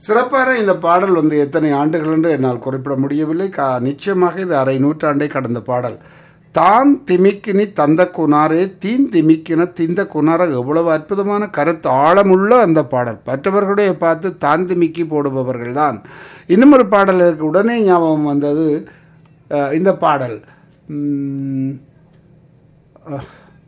சிறப்பான இந்த பாடல் வந்து எத்தனை ஆண்டுகள் என்று என்னால் குறிப்பிட முடியவில்லை கா நிச்சயமாக இது அரை நூற்றாண்டை கடந்த பாடல் தான் திமிக்கினி தந்த குனாரே தீன் திமிக்கின திந்த குனார எவ்வளவு அற்புதமான கருத்து ஆழமுள்ள அந்த பாடல் மற்றவர்களுடைய பார்த்து தான் திமிக்கி போடுபவர்கள் தான் இன்னும் ஒரு பாடல் எனக்கு உடனே ஞாபகம் வந்தது அஹ், இந்த பாடல் உம், அஹ்,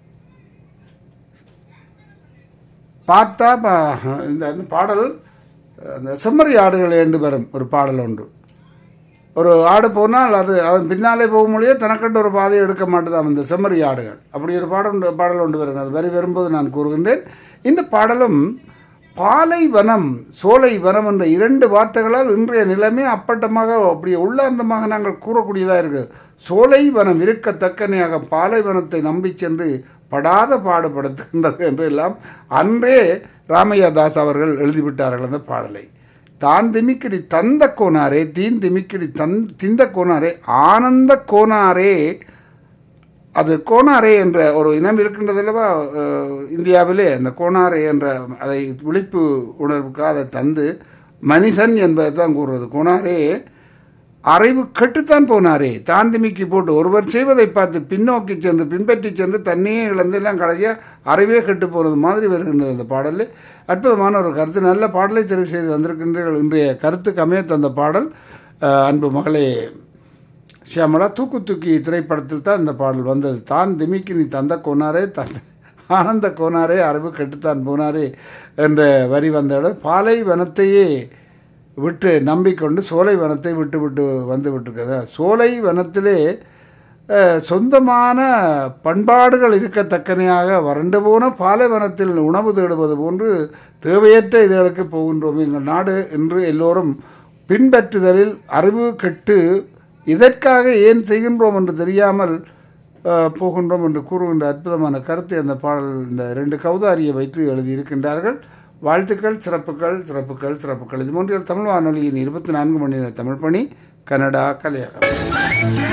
பார்த்தா பா- இந்த இந்த பாடல் அந்த செம்மறி ஆடுகள் என்று வரும் ஒரு பாடல் ஒன்று ஒரு ஆடு போனால் அது அதன் பின்னாலே போக முடியாது தனக்கண்டு ஒரு பாதையை எடுக்க மாட்டுதான் இந்த செம்மறி ஆடுகள் அப்படி ஒரு பாடல் ஒன்று- பாடல் ஒன்று வரும் அது வரி வரும்போது நான் கூறுகின்றேன் இந்த பாடலும் பாலை வனம் சோலை வனம் என்ற இரண்டு வார்த்தைகளால் இன்றைய நிலைமை அப்பட்டமாக அப்படி உள்ளார்ந்தமாக நாங்கள் கூறக்கூடியதாக இருக்குது சோலை வனம் இருக்கத்தக்கனையாக பாலை வனத்தை நம்பி சென்று படாத பாடுபடுத்துகின்றது என்று எல்லாம் அன்றே ராமையா தாஸ் அவர்கள் எழுதிவிட்டார்கள் அந்த பாடலை தான் திமிக்கிடி தந்த கோனாரே தீன் திமிக்கிடி தன் திந்த கோனாரே ஆனந்த கோனாரே அது கோனாரே என்ற ஒரு இனம் இருக்கின்றது அல்லவா அஹ், இந்தியாவிலே அந்த கோனாரே என்ற அதை விழிப்பு உணர்வுக்கு அதை தந்து மனிதன் என்பதை தான் கூறுறது கோனாரே அறிவு கெட்டுத்தான் போனாரே தாந்திமிக்கு போட்டு ஒருவர் செய்வதை பார்த்து பின்னோக்கி சென்று பின்பற்றி சென்று தன்னையே இழந்தெல்லாம் கடைசியா அறிவே கெட்டு போனது மாதிரி வருகின்றது அந்த பாடலில் அற்புதமான ஒரு கருத்து நல்ல பாடலை தெரிவு செய்து வந்திருக்கின்றீர்கள் இன்றைய கருத்துக்கு அமைய தந்த பாடல் அஹ், அன்பு மகளே ஷியாமலா தூக்கு தூக்கி திரைப்படத்தில் தான் இந்த பாடல் வந்தது தான் திமிக்கி நீ தந்த கோனாரே தந்த ஆனந்த கோனாரே அறிவு கெட்டுத்தான் போனாரே என்ற வரி வந்த இடம் பாலை வனத்தையே விட்டு நம்பிக்கொண்டு சோலை வனத்தை விட்டு விட்டு வந்து விட்டுருக்குது சோலை வனத்திலே அஹ், சொந்தமான பண்பாடுகள் இருக்கத்தக்கனையாக வறண்டு போன பாலைவனத்தில் உணவு தேடுவது போன்று தேவையற்ற இதுகளுக்கு போகின்றோம் எங்கள் நாடு என்று எல்லோரும் பின்பற்றுதலில் அறிவு கெட்டு இதற்காக ஏன் செய்கின்றோம் என்று தெரியாமல் அஹ், போகின்றோம் என்று கூறுகின்ற அற்புதமான கருத்தை அந்த பாடல் இந்த ரெண்டு கௌதாரியை வைத்து எழுதியிருக்கின்றார்கள் வாழ்த்துக்கள் சிறப்புகள் சிறப்புகள் சிறப்புகள் இது போன்ற தமிழ் வானொலியின் இருபத்தி நான்கு மணி நேர தமிழ் பணி கனடா கலையகம்